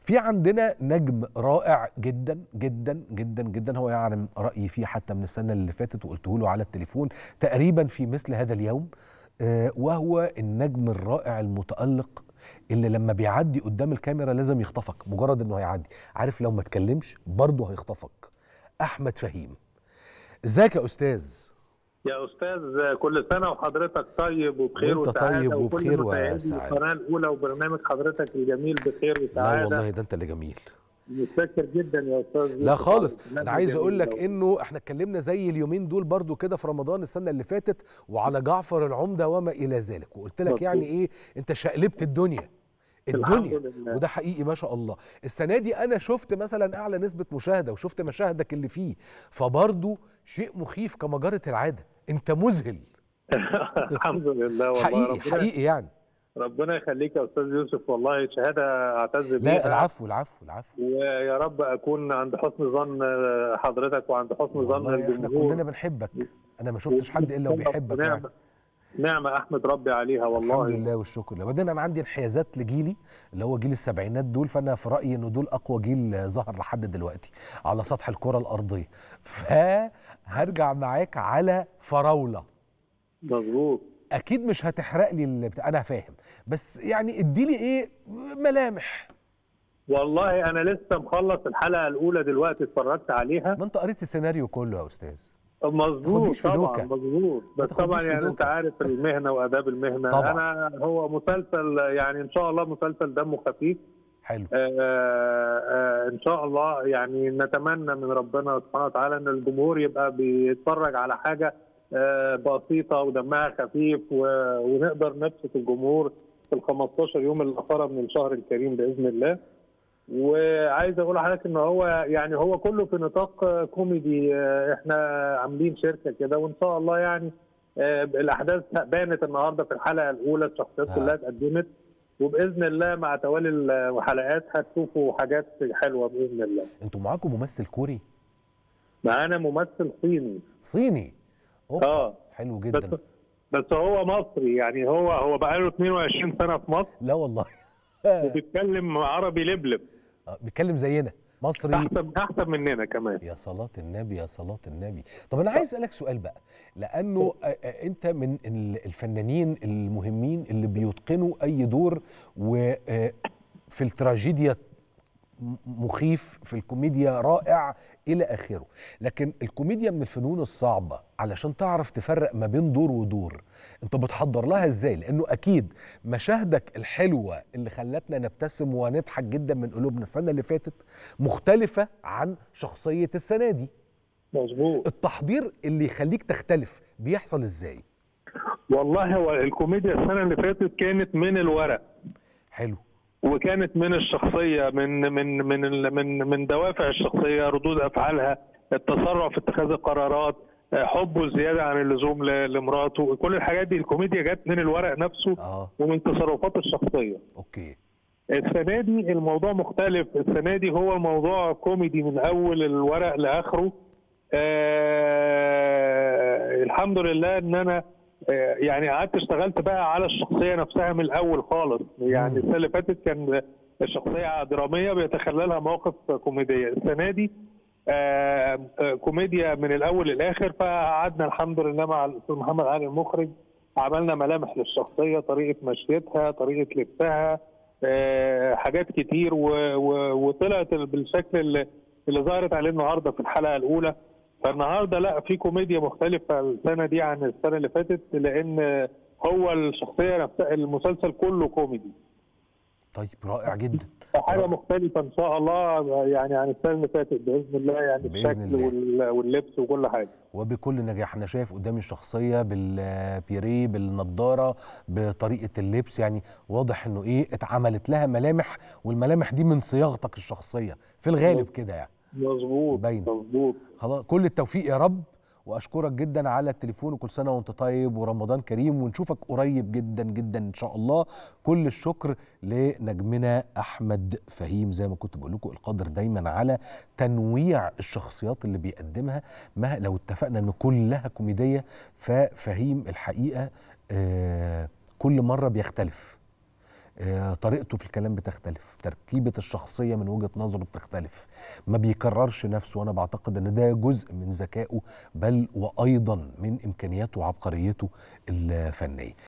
في عندنا نجم رائع جدا جدا جدا جدا هو يعلم رايي فيه حتى من السنه اللي فاتت وقلته له على التليفون تقريبا في مثل هذا اليوم آه، وهو النجم الرائع المتالق اللي لما بيعدي قدام الكاميرا لازم يخطفك مجرد انه هيعدي عارف لو ما اتكلمش برضه هيخطفك احمد فهيم ازيك يا استاذ يا استاذ كل سنه وحضرتك طيب وبخير وانت وسعاده طيب وكل وبخير مشاهدي وسعادة. القناه الاولى وبرنامج حضرتك الجميل بخير لا وسعاده والله ده انت اللي جميل متشكر جدا يا استاذ لا يوسف خالص على انا عايز اقول لك البرنامج انه احنا اتكلمنا زي اليومين دول برضو كده في رمضان السنه اللي فاتت وعلى جعفر العمده وما الى ذلك وقلت لك مظبوط. يعني ايه انت شقلبت الدنيا الحمد الدنيا لله. وده حقيقي ما شاء الله السنه دي انا شفت مثلا اعلى نسبه مشاهده وشفت مشاهدك اللي فيه فبرضو شيء مخيف كما جرت العاده انت مذهل الحمد لله والله حقيقي ربنا حقيقي يعني ربنا يخليك يا استاذ يوسف والله شهاده اعتز بيها لا العفو العفو العفو ويا رب اكون عند حسن ظن حضرتك وعند حسن ظن والله احنا الجمهور كلنا بنحبك انا ما شفتش حد الا وبيحبك يعني. نعمه نعمه احمد ربي عليها والله الحمد لله والشكر لله وبعدين انا عندي انحيازات لجيلي اللي هو جيل السبعينات دول فانا في رايي انه دول اقوى جيل ظهر لحد دلوقتي على سطح الكره الارضيه فهرجع معاك على فراوله مظبوط اكيد مش هتحرق لي اللي بتاع انا فاهم بس يعني اديلي ايه ملامح والله انا لسه مخلص الحلقه الاولى دلوقتي اتفرجت عليها ما انت قريت السيناريو كله يا استاذ مظبوط تاخدنيش في طبعا دوكة. مظبوط ما بس تاخدنيش طبعا في يعني انت دوكة. عارف المهنه واداب المهنه طبعا. انا هو مسلسل يعني ان شاء الله مسلسل دمه خفيف حلو آه آه ان شاء الله يعني نتمنى من ربنا سبحانه وتعالى ان الجمهور يبقى بيتفرج على حاجه آه بسيطه ودمها خفيف و- ونقدر نبسط الجمهور في ال 15 يوم الاخيره من الشهر الكريم باذن الله وعايز اقول لحضرتك ان هو يعني هو كله في نطاق آه، كوميدي آه، احنا عاملين شركه كده وان شاء الله يعني آه، الاحداث بانت النهارده في الحلقه الاولى الشخصيات آه. كلها اتقدمت وباذن الله مع توالي الحلقات هتشوفوا حاجات حلوه باذن الله. انتوا معاكم ممثل كوري معانا ممثل صيني صيني أوبا. اه حلو بس جدا بس هو مصري يعني هو هو بقاله 22 سنه في مصر لا والله وبيتكلم عربي لبلب آه، بيتكلم زينا مصري احسن احسن مننا كمان. يا صلاة النبي يا صلاة النبي طب أنا عايز أسألك سؤال بقى لأنه آه، آه، أنت من ال- الفنانين المهمين اللي بيتقنوا أي دور وفي التراجيديا م- مخيف في الكوميديا رائع إلى آخره لكن الكوميديا من الفنون الصعبة علشان تعرف تفرق ما بين دور ودور أنت بتحضر لها إزاي لأنه أكيد مشاهدك الحلوة اللي خلتنا نبتسم ونضحك جدا من قلوبنا السنة اللي فاتت مختلفة عن شخصية السنة دي مظبوط التحضير اللي يخليك تختلف بيحصل ازاي والله هو الكوميديا السنه اللي فاتت كانت من الورق حلو وكانت من الشخصيه من من من ال- من من دوافع الشخصيه ردود افعالها التسرع في اتخاذ القرارات آه، حبه الزياده عن اللزوم ل- لمراته كل الحاجات دي الكوميديا جت من الورق نفسه اه ومن تصرفات الشخصيه اوكي السنه دي الموضوع مختلف السنه دي هو الموضوع كوميدي من اول الورق لاخره آه الحمد لله ان انا آه يعني قعدت اشتغلت بقى على الشخصيه نفسها من الاول خالص يعني السنه اللي فاتت كان الشخصيه دراميه بيتخللها مواقف كوميديه السنه دي آه آه، كوميديا من الاول للاخر فقعدنا الحمد لله مع الاستاذ محمد علي المخرج عملنا ملامح للشخصيه طريقه مشيتها طريقه لبسها آه، حاجات كتير و- و- وطلعت بالشكل اللي, اللي ظهرت عليه النهارده في الحلقه الاولى فالنهارده لا في كوميديا مختلفه السنه دي عن السنه اللي فاتت لان هو الشخصيه نفسها المسلسل كله كوميدي طيب رائع جدا فحاجه مختلفه ان شاء الله يعني عن السنه اللي فاتت باذن الله يعني بإذن الشكل الله. وال- واللبس وكل حاجه وبكل نجاح انا شايف قدامي الشخصيه بالبيريه بالنضاره بطريقه اللبس يعني واضح انه ايه اتعملت لها ملامح والملامح دي من صياغتك الشخصيه في الغالب كده يعني مظبوط باينة. مظبوط خلاص كل التوفيق يا رب واشكرك جدا على التليفون وكل سنه وانت طيب ورمضان كريم ونشوفك قريب جدا جدا ان شاء الله كل الشكر لنجمنا احمد فهيم زي ما كنت بقول لكم القادر دايما على تنويع الشخصيات اللي بيقدمها ما لو اتفقنا ان كلها كوميديه ففهيم الحقيقه آه كل مره بيختلف آه، طريقته في الكلام بتختلف تركيبة الشخصية من وجهة نظره بتختلف ما بيكررش نفسه وأنا بعتقد أن ده جزء من ذكائه بل وأيضا من إمكانياته وعبقريته الفنية